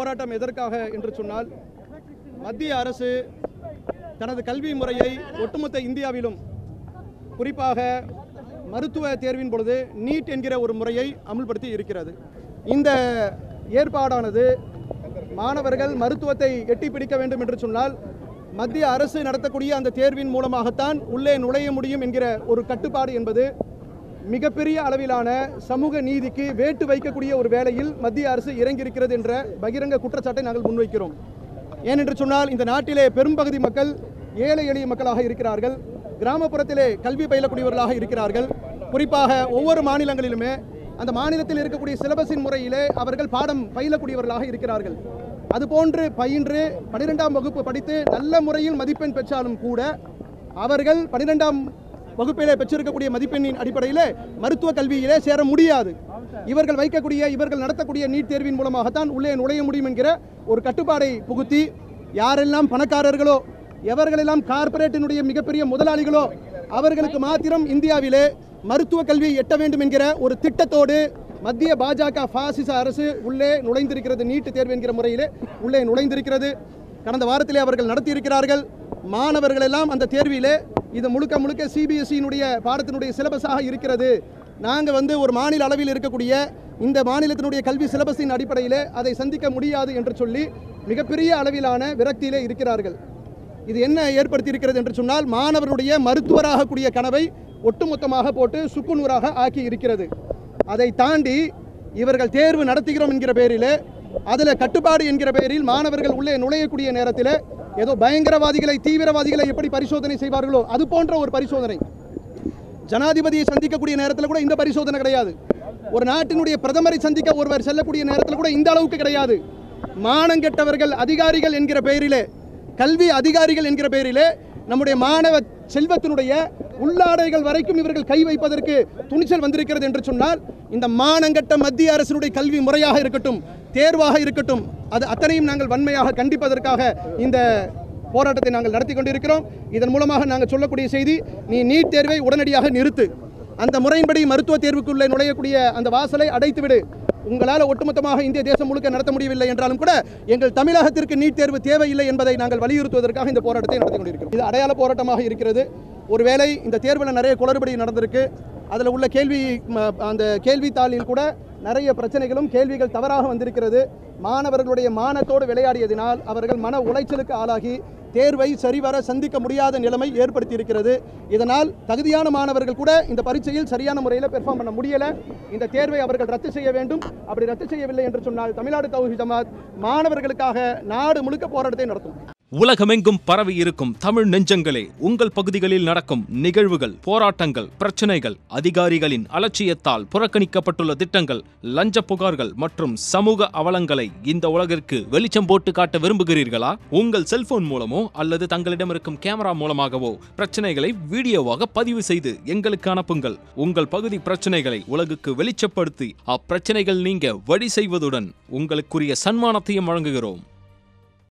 போராட்டம் எதற்காக என்று சொன்னால் மத்திய அரசு தனது கல்வி முறையை ஒட்டுமொத்த இந்தியாவிலும் குறிப்பாக மருத்துவ தேர்வின் பொழுது நீட் என்கிற ஒரு முறையை அமுல்படுத்தி இருக்கிறது இந்த ஏற்பாடானது மாணவர்கள் மருத்துவத்தை எட்டி பிடிக்க வேண்டும் என்று சொன்னால் மத்திய அரசு நடத்தக்கூடிய அந்த தேர்வின் மூலமாகத்தான் உள்ளே நுழைய முடியும் என்கிற ஒரு கட்டுப்பாடு என்பது மிகப்பெரிய அளவிலான சமூக நீதிக்கு வேட்டு வைக்கக்கூடிய ஒரு வேளையில் மத்திய அரசு இறங்கியிருக்கிறது என்ற பகிரங்க குற்றச்சாட்டை நாங்கள் முன்வைக்கிறோம் ஏனென்று சொன்னால் இந்த நாட்டிலே பெரும்பகுதி மக்கள் ஏழை எளிய மக்களாக இருக்கிறார்கள் கிராமப்புறத்திலே கல்வி பயிலக்கூடியவர்களாக இருக்கிறார்கள் குறிப்பாக ஒவ்வொரு மாநிலங்களிலுமே அந்த மாநிலத்தில் இருக்கக்கூடிய சிலபஸின் முறையிலே அவர்கள் பாடம் பயிலக்கூடியவர்களாக இருக்கிறார்கள் அதுபோன்று பயின்று பனிரெண்டாம் வகுப்பு படித்து நல்ல முறையில் மதிப்பெண் பெற்றாலும் கூட அவர்கள் பனிரெண்டாம் வகுப்பிலே பெற்றிருக்கக்கூடிய மதிப்பெண்ணின் அடிப்படையிலே மருத்துவ கல்வியிலே சேர முடியாது இவர்கள் வைக்கக்கூடிய இவர்கள் நடத்தக்கூடிய நீட் தேர்வின் மூலமாகத்தான் உள்ளே நுழைய முடியும் என்கிற ஒரு கட்டுப்பாடை புகுத்தி யாரெல்லாம் பணக்காரர்களோ எவர்களெல்லாம் கார்ப்பரேட்டினுடைய மிகப்பெரிய முதலாளிகளோ அவர்களுக்கு மாத்திரம் இந்தியாவிலே மருத்துவ கல்வியை எட்ட வேண்டும் என்கிற ஒரு திட்டத்தோடு மத்திய பாஜக பாசிச அரசு உள்ளே நுழைந்திருக்கிறது நீட் தேர்வு என்கிற முறையிலே உள்ளே நுழைந்திருக்கிறது கடந்த வாரத்திலே அவர்கள் நடத்தியிருக்கிறார்கள் மாணவர்கள் எல்லாம் அந்த தேர்விலே இது முழுக்க முழுக்க சிபிஎஸ்சியினுடைய பாடத்தினுடைய சிலபஸாக இருக்கிறது நாங்கள் வந்து ஒரு மாநில அளவில் இருக்கக்கூடிய இந்த மாநிலத்தினுடைய கல்வி சிலபஸின் அடிப்படையிலே அதை சந்திக்க முடியாது என்று சொல்லி மிகப்பெரிய அளவிலான விரக்தியிலே இருக்கிறார்கள் இது என்ன ஏற்படுத்தி இருக்கிறது என்று சொன்னால் மாணவருடைய மருத்துவராகக்கூடிய கனவை ஒட்டுமொத்தமாக போட்டு சுக்குநூறாக ஆக்கி இருக்கிறது அதை தாண்டி இவர்கள் தேர்வு நடத்துகிறோம் என்கிற பேரிலே அதில் கட்டுப்பாடு என்கிற பெயரில் மாணவர்கள் உள்ளே நுழையக்கூடிய நேரத்தில் ஏதோ பயங்கரவாதிகளை தீவிரவாதிகளை எப்படி பரிசோதனை செய்வார்களோ அது போன்ற ஒரு பரிசோதனை ஜனாதிபதியை சந்திக்கக்கூடிய நேரத்தில் கூட இந்த பரிசோதனை கிடையாது ஒரு நாட்டினுடைய பிரதமரை சந்திக்க ஒருவர் செல்லக்கூடிய நேரத்தில் கூட இந்த அளவுக்கு கிடையாது மானங்கெட்டவர்கள் அதிகாரிகள் என்கிற பெயரிலே கல்வி அதிகாரிகள் என்கிற பெயரிலே நம்முடைய மாணவ செல்வத்தினுடைய உள்ளாடைகள் வரைக்கும் இவர்கள் கை வைப்பதற்கு துணிச்சல் வந்திருக்கிறது என்று சொன்னால் இந்த மானங்கட்ட மத்திய அரசினுடைய கல்வி முறையாக இருக்கட்டும் தேர்வாக இருக்கட்டும் அது அத்தனையும் நாங்கள் வன்மையாக கண்டிப்பதற்காக இந்த போராட்டத்தை நாங்கள் நடத்தி கொண்டிருக்கிறோம் இதன் மூலமாக நாங்கள் சொல்லக்கூடிய செய்தி நீ நீட் தேர்வை உடனடியாக நிறுத்து அந்த முறையின்படி மருத்துவ தேர்வுக்குள்ளே நுழையக்கூடிய அந்த வாசலை அடைத்துவிடு உங்களால் ஒட்டுமொத்தமாக இந்திய தேசம் முழுக்க நடத்த முடியவில்லை என்றாலும் கூட எங்கள் தமிழகத்திற்கு நீட் தேர்வு தேவையில்லை என்பதை நாங்கள் வலியுறுத்துவதற்காக இந்த போராட்டத்தை நடத்தி கொண்டிருக்கிறோம் இது அடையாள போராட்டமாக இருக்கிறது ஒருவேளை இந்த தேர்வில் நிறைய குளறுபடி நடந்திருக்கு அதில் உள்ள கேள்வி ம, அந்த கேள்வித்தாளில் கூட நிறைய பிரச்சனைகளும் கேள்விகள் தவறாக வந்திருக்கிறது மாணவர்களுடைய மானத்தோடு விளையாடியதினால் அவர்கள் மன உளைச்சலுக்கு ஆளாகி தேர்வை சரிவர சந்திக்க முடியாத நிலைமை ஏற்படுத்தி இருக்கிறது இதனால் தகுதியான மாணவர்கள் கூட இந்த பரீட்சையில் சரியான முறையில் பெர்ஃபார்ம் பண்ண முடியல இந்த தேர்வை அவர்கள் ரத்து செய்ய வேண்டும் அப்படி ரத்து செய்யவில்லை என்று சொன்னால் தமிழ்நாடு தௌஹி ஜமாத் மாணவர்களுக்காக நாடு முழுக்க போராட்டத்தை நடத்தும் உலகமெங்கும் பரவி இருக்கும் தமிழ் நெஞ்சங்களே உங்கள் பகுதிகளில் நடக்கும் நிகழ்வுகள் போராட்டங்கள் பிரச்சனைகள் அதிகாரிகளின் அலட்சியத்தால் புறக்கணிக்கப்பட்டுள்ள திட்டங்கள் லஞ்ச புகார்கள் மற்றும் சமூக அவலங்களை இந்த உலகிற்கு வெளிச்சம் போட்டு காட்ட விரும்புகிறீர்களா உங்கள் செல்போன் மூலமோ அல்லது தங்களிடம் இருக்கும் கேமரா மூலமாகவோ பிரச்சனைகளை வீடியோவாக பதிவு செய்து எங்களுக்கு அனுப்புங்கள் உங்கள் பகுதி பிரச்சனைகளை உலகுக்கு வெளிச்சப்படுத்தி அப்பிரச்சனைகள் நீங்க வழி செய்வதுடன் உங்களுக்குரிய சன்மானத்தையும் வழங்குகிறோம்